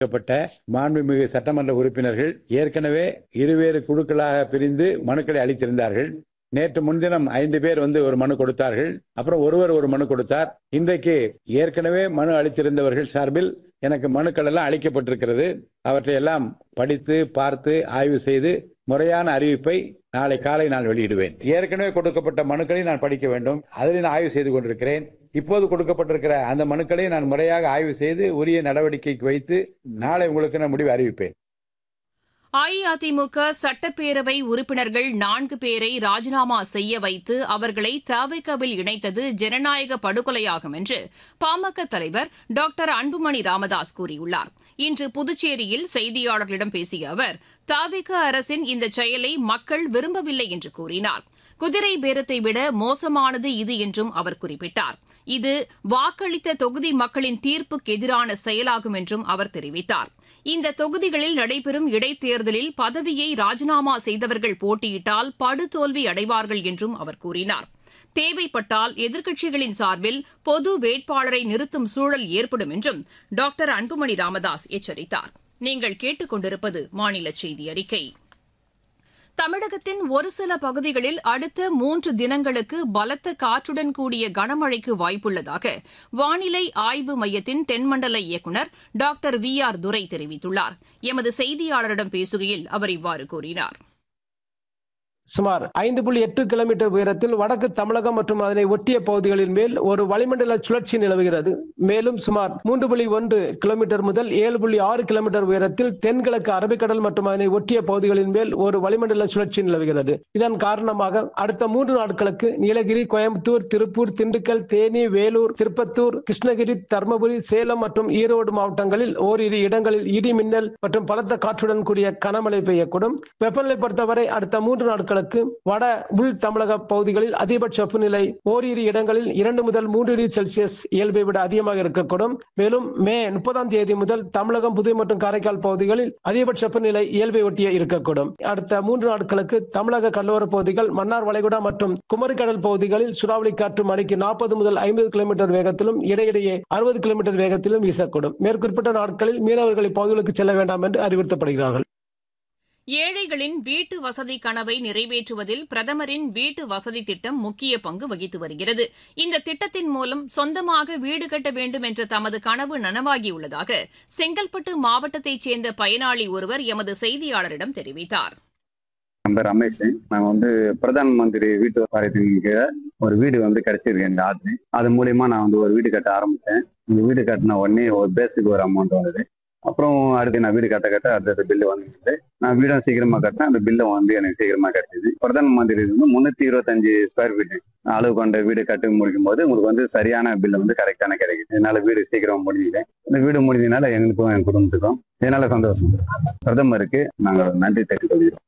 ப்பட்ட மாண்புமிகு சட்டமன்ற உறுப்பினர்கள் ஏற்கனவே இருவேறு குழுக்களாக பிரிந்து மனுக்களை அளித்திருந்தார்கள் நேற்று முன்தினம் ஐந்து பேர் வந்து ஒரு மனு கொடுத்தார்கள் அப்புறம் ஒருவர் ஒரு மனு கொடுத்தார் இன்றைக்கு ஏற்கனவே மனு அளித்திருந்தவர்கள் சார்பில் எனக்கு மனுக்கள் எல்லாம் அளிக்கப்பட்டிருக்கிறது அவற்றை எல்லாம் படித்து பார்த்து ஆய்வு செய்து முறையான அறிவிப்பை நாளை காலை நான் வெளியிடுவேன் ஏற்கனவே கொடுக்கப்பட்ட மனுக்களை நான் படிக்க வேண்டும் அதில் நான் ஆய்வு செய்து கொண்டிருக்கிறேன் இப்போது கொடுக்கப்பட்டிருக்கிற அந்த மனுக்களை நான் முறையாக ஆய்வு செய்து உரிய நடவடிக்கைக்கு வைத்து நாளை உங்களுக்கு நான் முடிவு அறிவிப்பேன் அஇஅதிமுக சட்டப்பேரவை உறுப்பினர்கள் நான்கு பேரை ராஜினாமா செய்ய வைத்து அவர்களை தவிகவில் இணைத்தது ஜனநாயக படுகொலையாகும் என்று பாமக தலைவர் டாக்டர் அன்புமணி ராமதாஸ் கூறியுள்ளார் இன்று புதுச்சேரியில் செய்தியாளர்களிடம் பேசிய அவர் தவிக அரசின் இந்த செயலை மக்கள் விரும்பவில்லை என்று கூறினார் குதிரை பேரத்தை விட மோசமானது இது என்றும் அவர் குறிப்பிட்டார் இது வாக்களித்த தொகுதி மக்களின் தீர்ப்புக்கு எதிரான செயலாகும் என்றும் அவர் தெரிவித்தார் இந்த தொகுதிகளில் நடைபெறும் இடைத்தேர்தலில் பதவியை ராஜினாமா செய்தவர்கள் போட்டியிட்டால் படுதோல்வி அடைவார்கள் என்றும் அவர் கூறினார் தேவைப்பட்டால் எதிர்க்கட்சிகளின் சார்பில் பொது வேட்பாளரை நிறுத்தும் சூழல் ஏற்படும் என்றும் டாக்டர் அன்புமணி ராமதாஸ் எச்சரித்தார் நீங்கள் கேட்டுக் கொண்டிருப்பது மாநில செய்தி அறிக்கை தமிழகத்தின் ஒரு சில பகுதிகளில் அடுத்த மூன்று தினங்களுக்கு பலத்த காற்றுடன் கூடிய கனமழைக்கு வாய்ப்புள்ளதாக வானிலை ஆய்வு மையத்தின் தென்மண்டல இயக்குநர் டாக்டர் வி ஆர் துரை தெரிவித்துள்ளார் எமது செய்தியாளரிடம் பேசுகையில் அவர் இவ்வாறு கூறினார் சுமார் ஐந்து புள்ளி எட்டு கிலோமீட்டர் உயரத்தில் வடக்கு தமிழகம் மற்றும் அதனை ஒட்டிய பகுதிகளின் மேல் ஒரு வளிமண்டல சுழற்சி நிலவுகிறது மேலும் சுமார் மூன்று புள்ளி ஒன்று கிலோமீட்டர் முதல் ஏழு புள்ளி ஆறு கிலோமீட்டர் உயரத்தில் தென்கிழக்கு அரபிக்கடல் மற்றும் அதனை ஒட்டிய பகுதிகளின் மேல் ஒரு வளிமண்டல சுழற்சி நிலவுகிறது இதன் காரணமாக அடுத்த மூன்று நாட்களுக்கு நீலகிரி கோயம்புத்தூர் திருப்பூர் திண்டுக்கல் தேனி வேலூர் திருப்பத்தூர் கிருஷ்ணகிரி தருமபுரி சேலம் மற்றும் ஈரோடு மாவட்டங்களில் ஓரிரு இடங்களில் இடி மின்னல் மற்றும் பலத்த காற்றுடன் கூடிய கனமழை பெய்யக்கூடும் வெப்பநிலை பொறுத்தவரை அடுத்த மூன்று நாட்களுக்கு வட உள் தமிழக பகுதிகளில் அதிகபட்ச வெப்பநிலை ஓரிரு இடங்களில் இரண்டு முதல் மூன்று டிகிரி செல்சியஸ் இயல்பை விட அதிகமாக இருக்கக்கூடும் மேலும் மே முப்பதாம் தேதி முதல் தமிழகம் புதுவை மற்றும் காரைக்கால் பகுதிகளில் அதிகபட்ச வெப்பநிலை இயல்பை ஒட்டிய இருக்கக்கூடும் அடுத்த மூன்று நாட்களுக்கு தமிழக கடலோர பகுதிகள் மன்னார் வளைகுடா மற்றும் குமரிக்கடல் பகுதிகளில் சூறாவளி காற்று மணிக்கு நாற்பது முதல் ஐம்பது கிலோமீட்டர் வேகத்திலும் இடையிடையே அறுபது கிலோமீட்டர் வேகத்திலும் வீசக்கூடும் மேற்குறிப்பிட்ட நாட்களில் மீனவர்கள் இப்பகுதிகளுக்கு செல்ல வேண்டாம் என்று அறிவுறுத்தப்படுகிறார்கள் ஏழைகளின் வீட்டு வசதி கனவை நிறைவேற்றுவதில் பிரதமரின் வீட்டு வசதி திட்டம் முக்கிய பங்கு வகித்து வருகிறது இந்த திட்டத்தின் மூலம் சொந்தமாக வீடு கட்ட வேண்டும் என்ற தமது கனவு நனவாகியுள்ளதாக செங்கல்பட்டு மாவட்டத்தைச் சேர்ந்த பயனாளி ஒருவர் எமது செய்தியாளரிடம் தெரிவித்தார் என் பேர் ரமேஷ் நான் வந்து பிரதான் மந்திரி வீட்டு வாரியத்தின் கீழே ஒரு வீடு வந்து கிடைச்சிருக்கு இந்த ஆர்டர் அது மூலியமா நான் வந்து ஒரு வீடு கட்ட ஆரம்பிச்சேன் இந்த வீடு கட்டின உடனே ஒரு பேஸுக்கு ஒரு அமௌண்ட் வந்தது அப்புறம் அடுத்து நான் வீடு கட்ட கட்ட அடுத்த பில்லு வந்துச்சு நான் வீடும் சீக்கிரமா கட்டினேன் அந்த பில்லும் வந்து எனக்கு சீக்கிரமா கிடைச்சது பிரதான் மந்திரி வந்து முன்னூத்தி இருபத்தஞ்சு ஸ்கொயர் ஃபீட் அளவு கொண்ட வீடு கட்டி முடிக்கும் போது உங்களுக்கு வந்து சரியான பில்லு வந்து கரெக்டான கிடைக்குது இதனால வீடு சீக்கிரம் முடிஞ்சுது இந்த வீடு முடிஞ்சதுனால எங்களுக்கும் என் குடும்பத்துக்கும் இதனால சந்தோஷம் பிரதமருக்கு நாங்கள் நன்றி தெரிவித்துக் கொள்கிறோம்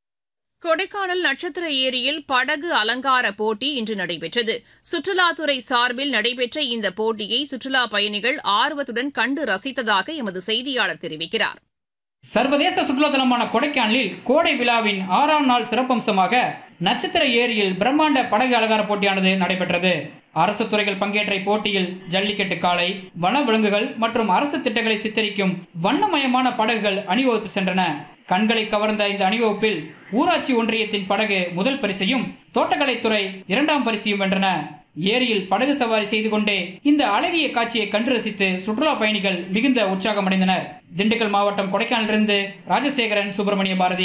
கொடைக்கானல் நட்சத்திர ஏரியில் படகு அலங்கார போட்டி இன்று நடைபெற்றது சுற்றுலாத்துறை சார்பில் நடைபெற்ற இந்த போட்டியை சுற்றுலா பயணிகள் ஆர்வத்துடன் கண்டு ரசித்ததாக எமது செய்தியாளர் தெரிவிக்கிறார் சர்வதேச சுற்றுலாத்தலமான கொடைக்கானலில் கோடை விழாவின் ஆறாம் நாள் சிறப்பம்சமாக நட்சத்திர ஏரியில் பிரம்மாண்ட படகு அலங்கார போட்டியானது நடைபெற்றது அரசு துறைகள் பங்கேற்ற போட்டியில் ஜல்லிக்கட்டு காளை வன விலங்குகள் மற்றும் அரசு திட்டங்களை சித்தரிக்கும் வண்ணமயமான படகுகள் அணிவகுத்து சென்றன கண்களை கவர்ந்த இந்த அணிவகுப்பில் ஊராட்சி ஒன்றியத்தின் படகு முதல் பரிசையும் தோட்டக்கலைத்துறை இரண்டாம் பரிசையும் வென்றன ஏரியில் படகு சவாரி செய்து கொண்டே இந்த அழகிய காட்சியை கண்டு ரசித்து சுற்றுலா பயணிகள் மிகுந்த உற்சாகமடைந்தனர் திண்டுக்கல் மாவட்டம் கொடைக்கானலிருந்து ராஜசேகரன் சுப்பிரமணிய பாரதி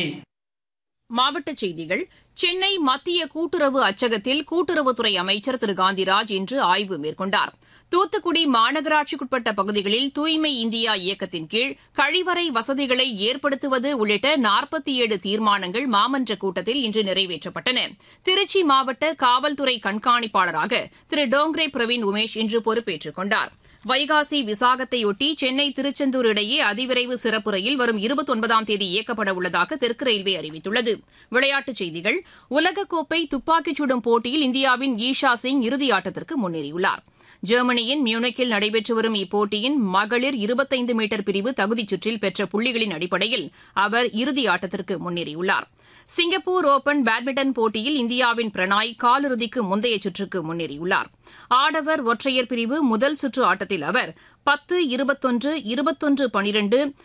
மாவட்டச் செய்திகள் சென்னை மத்திய கூட்டுறவு அச்சகத்தில் கூட்டுறவுத்துறை அமைச்சர் திரு காந்திராஜ் இன்று ஆய்வு மேற்கொண்டார் தூத்துக்குடி மாநகராட்சிக்குட்பட்ட பகுதிகளில் தூய்மை இந்தியா இயக்கத்தின் கீழ் கழிவறை வசதிகளை ஏற்படுத்துவது உள்ளிட்ட நாற்பத்தி ஏழு தீர்மானங்கள் மாமன்ற கூட்டத்தில் இன்று நிறைவேற்றப்பட்டன திருச்சி மாவட்ட காவல்துறை கண்காணிப்பாளராக திரு டோங்ரே பிரவீன் உமேஷ் இன்று பொறுப்பேற்றுக் கொண்டார் வைகாசி விசாகத்தையொட்டி சென்னை திருச்செந்தூர் இடையே அதிவிரைவு சிறப்பு ரயில் வரும் இருபத்தி ஒன்பதாம் தேதி இயக்கப்பட உள்ளதாக தெற்கு ரயில்வே அறிவித்துள்ளது விளையாட்டுச் செய்திகள் உலகக்கோப்பை துப்பாக்கிச் சுடும் போட்டியில் இந்தியாவின் ஈஷா சிங் இறுதியாட்டத்திற்கு முன்னேறியுள்ளார் ஜெர்மனியின் மியூனிக்கில் நடைபெற்று வரும் இப்போட்டியின் மகளிர் இருபத்தைந்து மீட்டர் பிரிவு தகுதிச் சுற்றில் பெற்ற புள்ளிகளின் அடிப்படையில் அவர் இறுதி ஆட்டத்திற்கு முன்னேறியுள்ளார் சிங்கப்பூர் ஓபன் பேட்மிண்டன் போட்டியில் இந்தியாவின் பிரணாய் காலிறுதிக்கு முந்தைய சுற்றுக்கு முன்னேறியுள்ளார் ஆடவர் ஒற்றையர் பிரிவு முதல் சுற்று ஆட்டத்தில் அவர் பத்து இருபத்தொன்று இருபத்தொன்று பனிரெண்டு